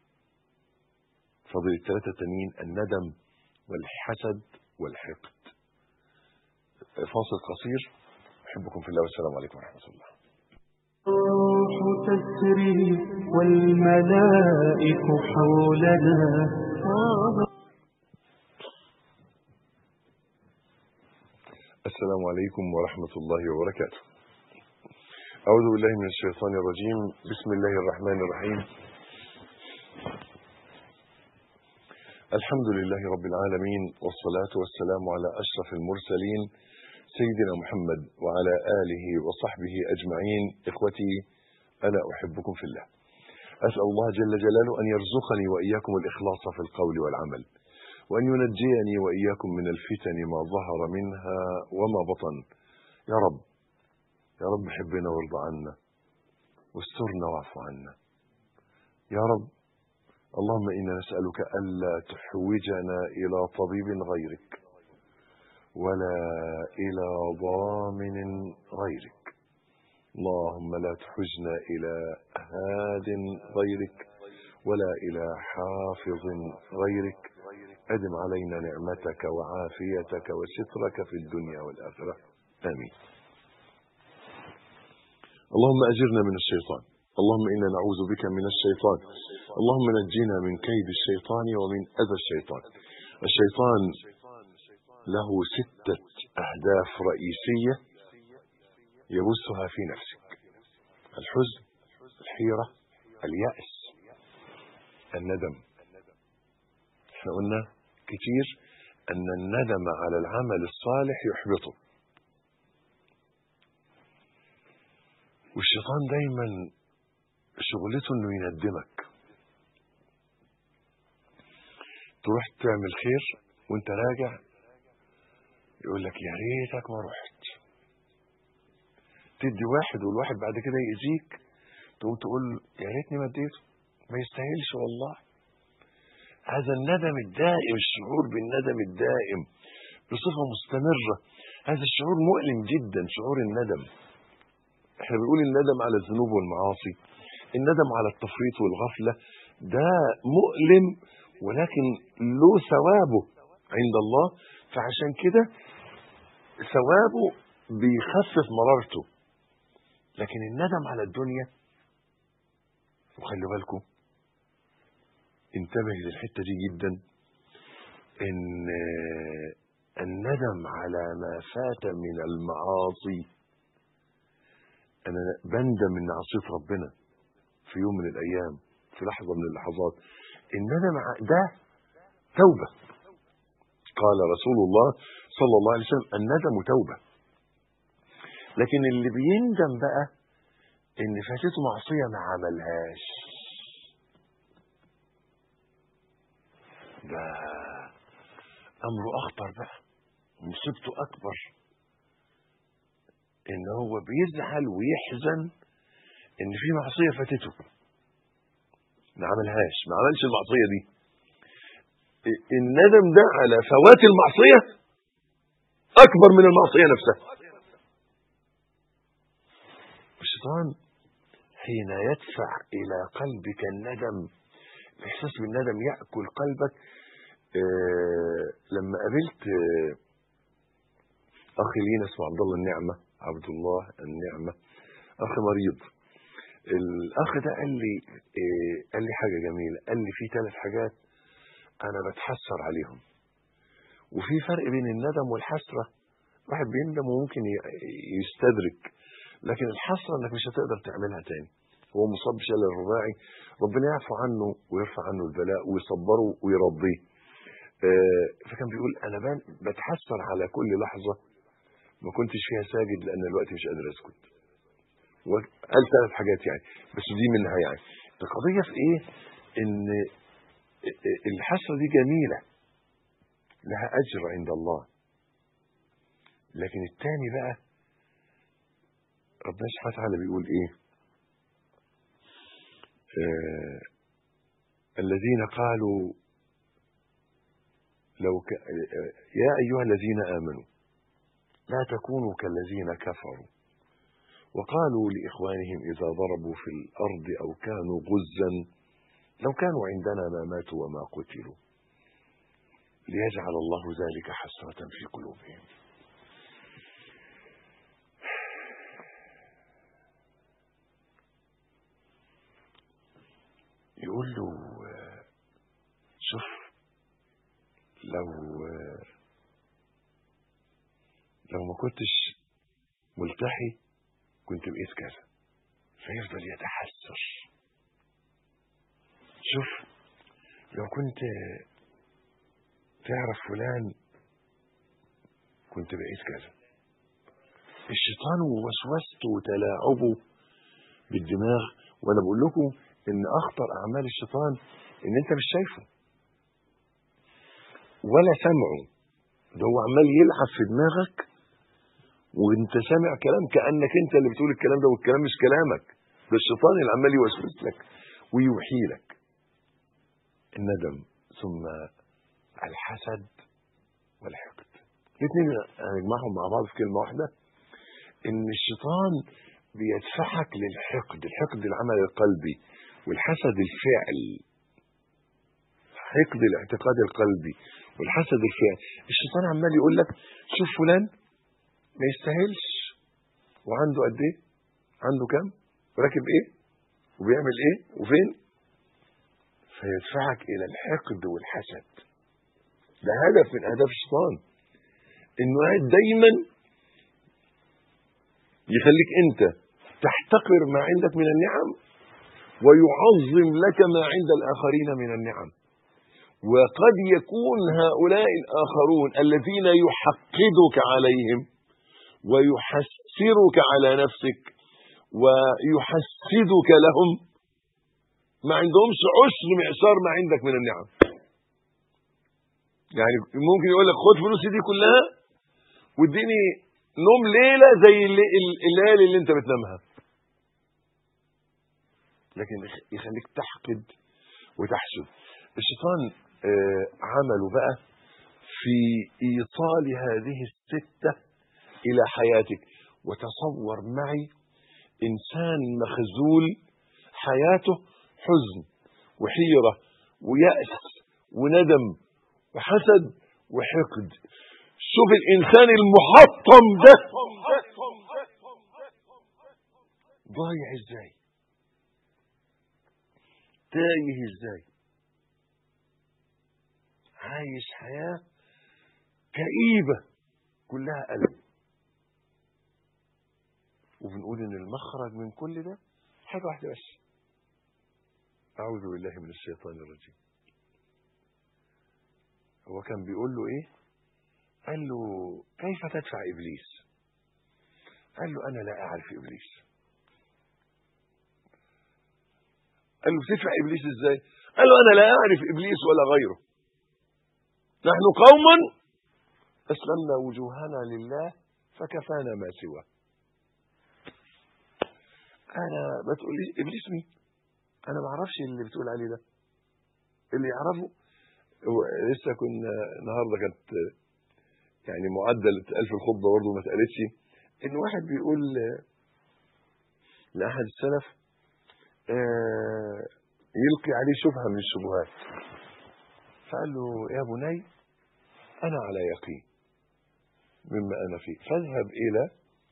فاضل الثلاثه التانيين الندم والحسد والحقد فاصل قصير احبكم في الله والسلام عليكم ورحمه الله الروح تسري والملائك حولنا السلام عليكم ورحمة الله وبركاته أعوذ بالله من الشيطان الرجيم بسم الله الرحمن الرحيم الحمد لله رب العالمين والصلاة والسلام على أشرف المرسلين سيدنا محمد وعلى آله وصحبه أجمعين إخوتي أنا أحبكم في الله أسأل الله جل جلاله أن يرزقني وإياكم الإخلاص في القول والعمل وأن ينجيني وإياكم من الفتن ما ظهر منها وما بطن يا رب يا رب حبنا وارضى عنا واسترنا واعف عنا يا رب اللهم إنا نسألك ألا تحوجنا إلى طبيب غيرك ولا إلى ضامن غيرك اللهم لا تحجنا إلى هاد غيرك ولا إلى حافظ غيرك أدم علينا نعمتك وعافيتك وسترك في الدنيا والآخرة آمين اللهم أجرنا من الشيطان اللهم إنا نعوذ بك من الشيطان اللهم نجينا من كيد الشيطان ومن أذى الشيطان الشيطان له ستة أهداف رئيسية يبثها في نفسك الحزن الحيرة اليأس الندم احنا قلنا كتير أن الندم على العمل الصالح يحبطه والشيطان دايما شغلته انه يندمك تروح تعمل خير وانت راجع يقول لك يا ريتك ما رحت تدي واحد والواحد بعد كده يأذيك تقوم تقول يا ريتني ما اديته ما يستاهلش والله هذا الندم الدائم الشعور بالندم الدائم بصفة مستمرة هذا الشعور مؤلم جدا شعور الندم احنا بنقول الندم على الذنوب والمعاصي الندم على التفريط والغفلة ده مؤلم ولكن له ثوابه عند الله فعشان كده ثوابه بيخفف مرارته لكن الندم على الدنيا وخلوا بالكم انتبه للحتة دي جدا ان الندم على ما فات من المعاصي انا بندم ان عصيت ربنا في يوم من الايام في لحظة من اللحظات الندم ده توبة قال رسول الله صلى الله عليه وسلم الندم توبة لكن اللي بيندم بقى ان فاتته معصية ما عملهاش ده امره اخطر بقى مصيبته اكبر ان هو بيزعل ويحزن ان في معصية فاتته ما عملهاش ما عملش المعصية دي الندم ده على فوات المعصية اكبر من المعصية نفسها الشيطان حين يدفع الى قلبك الندم الاحساس بالندم ياكل قلبك آه لما قابلت آه اخي لينا اسمه عبد الله النعمه عبد الله النعمه اخ مريض الاخ ده قال لي آه قال لي حاجه جميله قال لي في ثلاث حاجات انا بتحسر عليهم وفي فرق بين الندم والحسره واحد بيندم وممكن يستدرك لكن الحسره انك مش هتقدر تعملها تاني هو مصاب بشلل الرباعي ربنا يعفو عنه ويرفع عنه البلاء ويصبره ويرضيه آه فكان بيقول انا بتحسر على كل لحظه ما كنتش فيها ساجد لان الوقت مش قادر اسكت وقال ثلاث حاجات يعني بس دي منها يعني القضيه في ايه ان الحسره دي جميله لها اجر عند الله لكن الثاني بقى ربنا سبحانه وتعالى بيقول ايه آه الذين قالوا لو ك... يا ايها الذين امنوا لا تكونوا كالذين كفروا وقالوا لاخوانهم اذا ضربوا في الارض او كانوا غزا لو كانوا عندنا ما ماتوا وما قتلوا ليجعل الله ذلك حسرة في قلوبهم يقول له شوف لو لو ما كنتش ملتحي كنت بقيت كذا فيفضل يتحسر شوف لو كنت تعرف فلان كنت بقيت كذا الشيطان ووسوسته وتلاعبه بالدماغ وانا بقول لكم ان اخطر اعمال الشيطان ان انت مش شايفه ولا سمعه ده هو عمال يلعب في دماغك وانت سامع كلام كانك انت اللي بتقول الكلام ده والكلام مش كلامك ده الشيطان اللي عمال يوسوس لك ويوحي لك الندم ثم الحسد والحقد الاثنين هنجمعهم مع بعض في كلمه واحده ان الشيطان بيدفعك للحقد الحقد العمل القلبي والحسد الفعل حقد الاعتقاد القلبي والحسد الفعل الشيطان عمال يقول لك شوف فلان ما يستاهلش وعنده قد ايه عنده كام راكب ايه وبيعمل ايه وفين فيدفعك الى الحقد والحسد ده هدف من اهداف الشيطان انه قاعد دايما يخليك انت تحتقر ما عندك من النعم ويعظم لك ما عند الاخرين من النعم وقد يكون هؤلاء الاخرون الذين يحقدك عليهم ويحسرك على نفسك ويحسدك لهم ما عندهمش عشر معشار ما عندك من النعم يعني ممكن يقول لك خد فلوسي دي كلها واديني نوم ليله زي الليالي اللي انت بتنامها لكن يخليك تحقد وتحسد الشيطان آه عمله بقى في ايصال هذه السته الى حياتك وتصور معي انسان مخزول حياته حزن وحيره وياس وندم وحسد وحقد شوف الانسان المحطم ده ضايع ازاي تايه ازاي عايش حياه كئيبه كلها الم وبنقول ان المخرج من كل ده حاجه واحده بس اعوذ بالله من الشيطان الرجيم هو كان بيقول له ايه قال له كيف تدفع ابليس قال له انا لا اعرف ابليس قال له بتدفع ابليس ازاي قال له انا لا اعرف ابليس ولا غيره نحن قوم اسلمنا وجوهنا لله فكفانا ما سواه انا ما تقوليش ابليس مين انا ما اعرفش اللي بتقول عليه ده اللي يعرفه لسه كنا النهارده كانت يعني معدل اتقال في الخطبه برضه ما اتقالتش ان واحد بيقول لاحد السلف يلقي عليه شبهه من الشبهات فقال له يا بني انا على يقين مما انا فيه فاذهب الى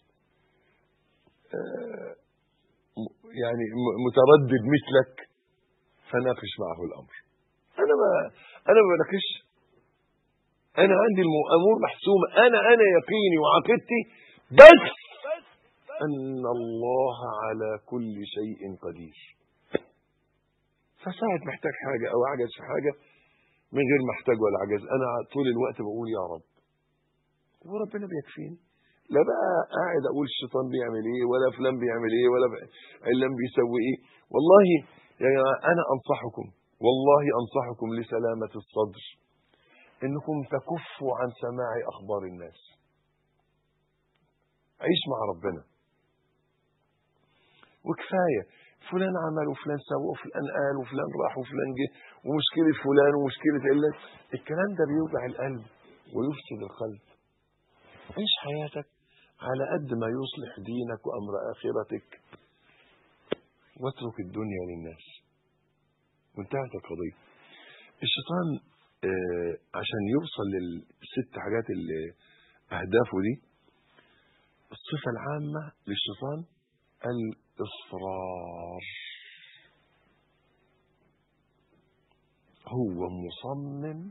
يعني متردد مثلك فناقش معه الامر انا ما انا ما بناقش انا عندي الامور محسومه انا انا يقيني وعقيدتي بس ان الله على كل شيء قدير فساعد محتاج حاجه او اعجز في حاجه من غير ما احتاج ولا عجز انا طول الوقت بقول يا رب وربنا بيكفيني لا بقى قاعد اقول الشيطان بيعمل ايه ولا فلان بيعمل ايه ولا علان بيسوي ايه والله يا جماعه انا انصحكم والله انصحكم لسلامه الصدر انكم تكفوا عن سماع اخبار الناس عيش مع ربنا وكفايه فلان عمل وفلان سوى وفلان قال وفلان راح وفلان جه ومشكله فلان ومشكله علان الكلام ده بيوجع القلب ويفسد القلب عيش حياتك على قد ما يصلح دينك وامر اخرتك واترك الدنيا للناس وانتهت القضيه الشيطان آه عشان يوصل للست حاجات اللي اهدافه دي الصفه العامه للشيطان الاصرار هو مصمم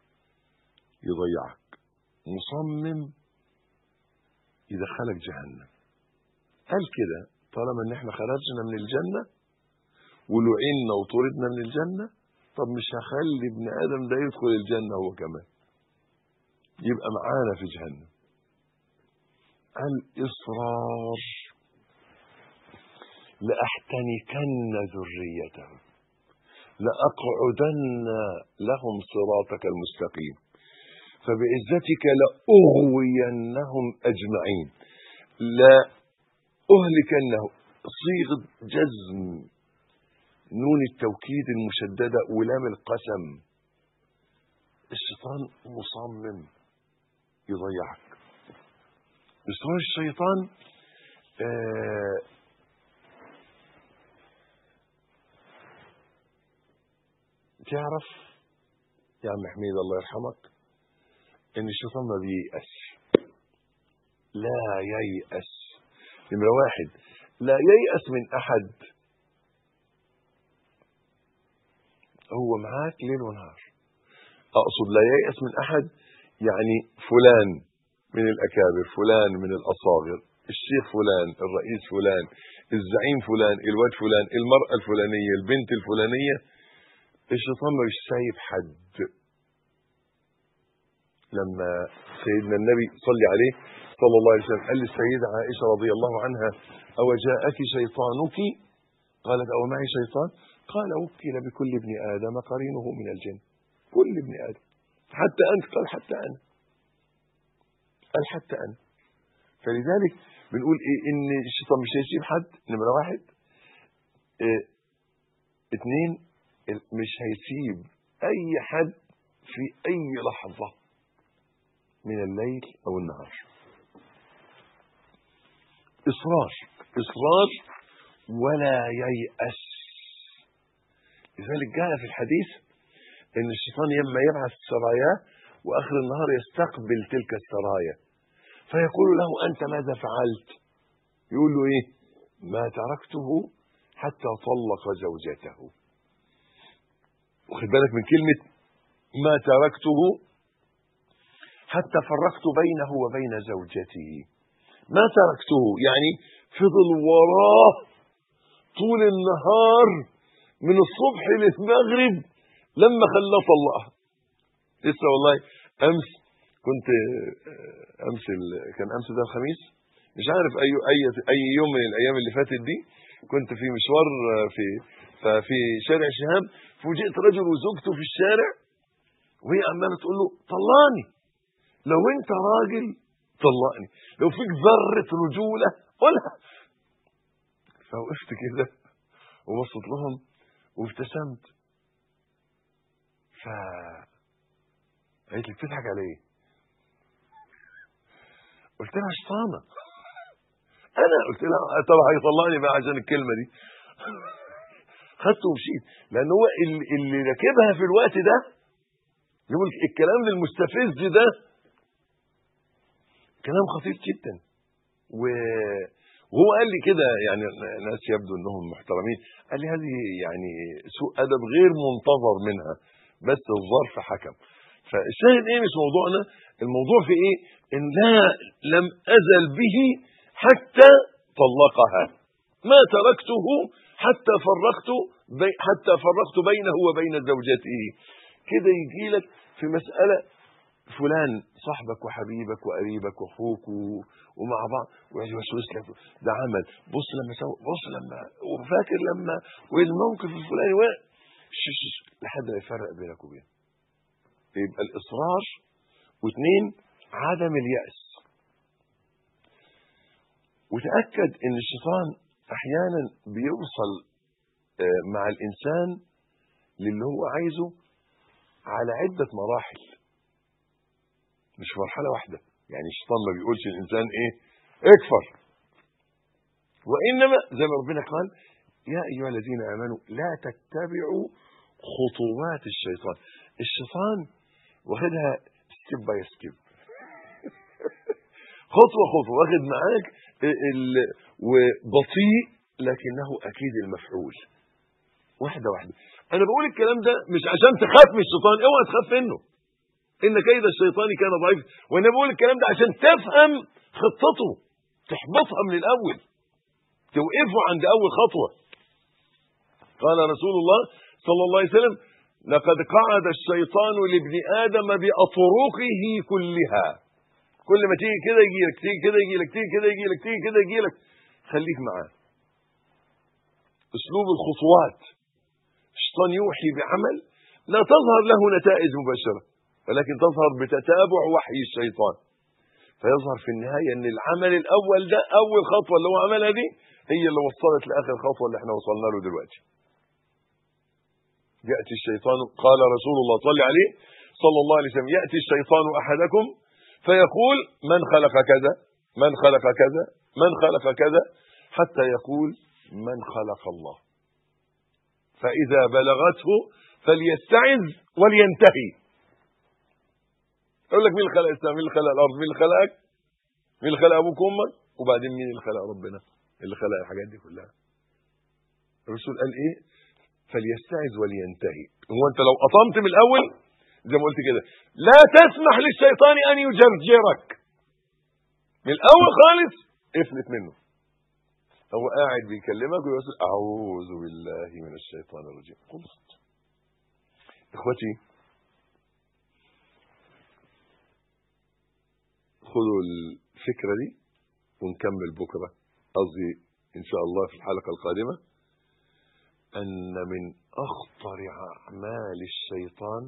يضيعك مصمم يدخلك جهنم قال كده طالما ان احنا خرجنا من الجنة ولعنا وطردنا من الجنة طب مش هخلي ابن ادم ده يدخل الجنة هو كمان يبقى معانا في جهنم قال اصرار لأحتنكن ذريته لأقعدن لهم صراطك المستقيم فبعزتك لأغوينهم أجمعين لا أهلكنه صيغة جزم نون التوكيد المشددة ولام القسم الشيطان مصمم يضيعك إصرار الشيطان آه تعرف يا عم حميد الله يرحمك ان الشيطان ما بييأس لا ييأس نمرة واحد لا ييأس من احد هو معاك ليل ونهار اقصد لا ييأس من احد يعني فلان من الاكابر فلان من الاصاغر الشيخ فلان الرئيس فلان الزعيم فلان الواد فلان المرأة الفلانية البنت الفلانية الشيطان مش سايب حد لما سيدنا النبي صلى عليه صلى الله عليه وسلم قال للسيدة عائشة رضي الله عنها أو جاءك شيطانك قالت أو معي شيطان قال وكل بكل ابن آدم قرينه من الجن كل ابن آدم حتى أنت قال حتى أنا قال حتى أنا فلذلك بنقول إيه إن الشيطان مش هيسيب حد نمرة واحد إيه اتنين مش هيسيب أي حد في أي لحظة من الليل أو النهار إصرار إصرار ولا ييأس لذلك جاء في الحديث ان الشيطان لما يبعث سراياه واخر النهار يستقبل تلك السرايا فيقول له انت ماذا فعلت يقول له ايه ما تركته حتى طلق زوجته واخد بالك من كلمه ما تركته حتى فرقت بينه وبين زوجته ما تركته يعني فضل وراه طول النهار من الصبح للمغرب لما خلاه طلقها لسه والله امس كنت امس ال... كان امس ده الخميس مش عارف اي اي اي يوم من الايام اللي فاتت دي كنت في مشوار في ففي شارع شهاب فوجئت رجل وزوجته في الشارع وهي عماله تقول له طلقني لو انت راجل طلقني لو فيك ذره رجوله قولها فوقفت كده وبصيت لهم وابتسمت ف قالت لي بتضحك على ايه؟ قلت لها شيطانه انا قلت لها طبعا هيطلعني بقى عشان الكلمه دي خدته ومشيت لان هو اللي, اللي راكبها في الوقت ده يقول الكلام المستفز ده كلام خطير جدا و وهو قال لي كده يعني ناس يبدو انهم محترمين قال لي هذه يعني سوء ادب غير منتظر منها بس الظرف حكم فالشاهد ايه مش موضوعنا الموضوع في ايه ان لا لم ازل به حتى طلقها ما تركته حتى فرقت بي حتى فرقت بينه وبين زوجته كده يجي لك في مساله فلان صاحبك وحبيبك وقريبك واخوك ومع بعض ويوسوس لك ده عمل بص لما سو بص لما وفاكر لما والموقف الفلاني وقع لحد ما يفرق بينك وبينه يبقى الاصرار واثنين عدم اليأس وتأكد ان الشيطان احيانا بيوصل مع الانسان للي هو عايزه على عدة مراحل مش في مرحلة واحدة يعني الشيطان ما بيقولش الإنسان إيه اكفر وإنما زي ما ربنا قال يا أيها الذين آمنوا لا تتبعوا خطوات الشيطان الشيطان واخدها ستيب باي ستيب خطوة خطوة واخد معاك وبطيء لكنه أكيد المفعول واحدة واحدة أنا بقول الكلام ده مش عشان تخاف من الشيطان اوعى تخاف منه ان كيد الشيطان كان ضعيف وانا بقول الكلام ده عشان تفهم خطته تحبطها من الاول توقفه عند اول خطوه قال رسول الله صلى الله عليه وسلم لقد قعد الشيطان لابن ادم باطرقه كلها كل ما تيجي كده يجي لك تيجي كده يجي لك تيجي كده يجي لك تيجي كده يجي لك خليك معاه اسلوب الخطوات الشيطان يوحي بعمل لا تظهر له نتائج مباشره ولكن تظهر بتتابع وحي الشيطان فيظهر في النهاية ان العمل الاول ده اول خطوة اللي هو عملها دي هي اللي وصلت لاخر خطوة اللي احنا وصلنا له دلوقتي يأتي الشيطان قال رسول الله صلى عليه صلى الله عليه وسلم يأتي الشيطان احدكم فيقول من خلق كذا من خلق كذا من خلق كذا حتى يقول من خلق الله فإذا بلغته فليستعذ ولينتهي يقول لك مين اللي خلق السماء مين اللي خلق الارض مين اللي خلقك مين اللي خلق ابوك وامك وبعدين مين اللي خلق ربنا اللي خلق الحاجات دي كلها الرسول قال ايه فليستعذ ولينتهي هو انت لو قطمت من الاول زي ما قلت كده لا تسمح للشيطان ان يجرجرك من الاول خالص افلت منه هو قاعد بيكلمك ويقول اعوذ بالله من الشيطان الرجيم خلصت اخوتي خذوا الفكرة دي ونكمل بكرة قصدي إن شاء الله في الحلقة القادمة أن من أخطر أعمال الشيطان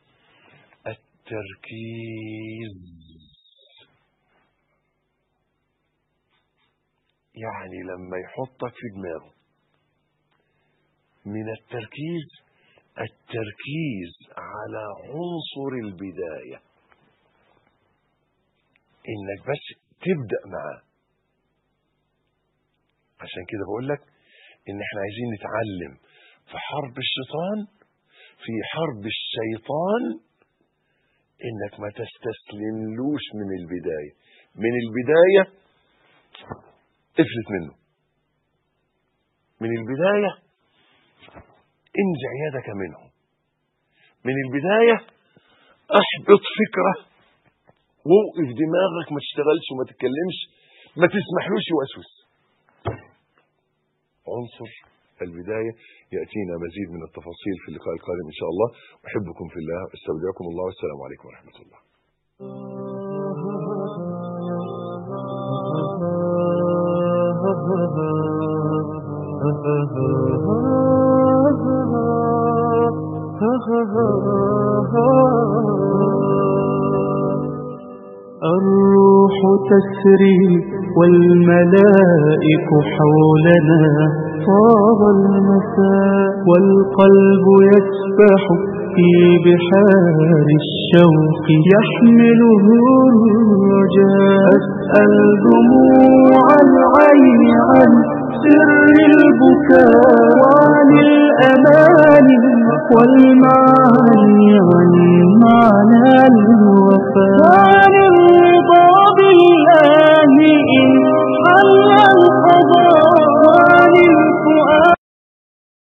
التركيز يعني لما يحطك في دماغه من التركيز التركيز على عنصر البدايه انك بس تبدا معاه عشان كده بقول لك ان احنا عايزين نتعلم في حرب الشيطان في حرب الشيطان انك ما تستسلملوش من البدايه من البدايه افلت منه من البدايه انزع يدك منه من البدايه احبط فكره ووقف دماغك ما تشتغلش وما تتكلمش ما تسمحلوش يوسوس عنصر البداية يأتينا مزيد من التفاصيل في اللقاء القادم إن شاء الله أحبكم في الله استودعكم الله والسلام عليكم ورحمة الله الروح تسري والملائك حولنا طاب المساء والقلب يسبح في بحار الشوق يحمله الرجاء أسأل دموع العين عن سر البكاء وعن الأمان والمعاني عن معنى الموت